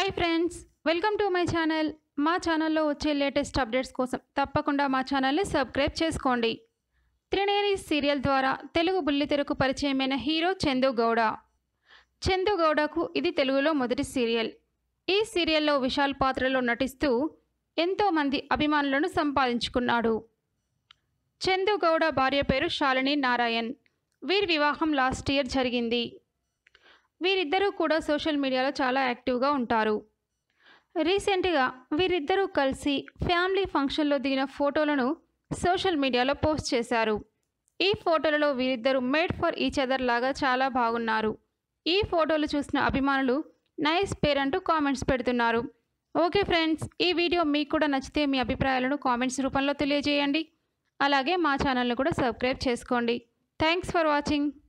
hi friends welcome to my channel మా ఛానల్లో వచ్చే లేటెస్ట్ అప్డేట్స్ కోసం తప్పకుండా మా ఛానల్ని సబ్స్క్రైబ్ చేసుకోండి త్రినేని సీరియల్ ద్వారా తెలుగు బుల్లితెరకు పరిచయమైన హీరో చందు గౌడ చందు గౌడకు ఇది తెలుగులో మొదటి సీరియల్ ఈ సీరియల్లో విశాల్ పాత్రలో నటిస్తూ ఎంతోమంది అభిమానులను సంపాదించుకున్నాడు చందు గౌడ భార్య పేరు శాలిని నారాయణ్ వీరి వివాహం లాస్ట్ ఇయర్ జరిగింది వీరిద్దరూ కూడా సోషల్ మీడియాలో చాలా యాక్టివ్గా ఉంటారు రీసెంట్గా వీరిద్దరూ కలిసి ఫ్యామిలీ ఫంక్షన్లో దిగిన ఫోటోలను సోషల్ మీడియాలో పోస్ట్ చేశారు ఈ ఫోటోలలో వీరిద్దరూ మేడ్ ఫర్ ఈచ్ అదర్ లాగా చాలా బాగున్నారు ఈ ఫోటోలు చూసిన అభిమానులు నైస్ పేర్ అంటూ కామెంట్స్ పెడుతున్నారు ఓకే ఫ్రెండ్స్ ఈ వీడియో మీకు కూడా నచ్చితే మీ అభిప్రాయాలను కామెంట్స్ రూపంలో తెలియజేయండి అలాగే మా ఛానల్ను కూడా సబ్స్క్రైబ్ చేసుకోండి థ్యాంక్స్ ఫర్ వాచింగ్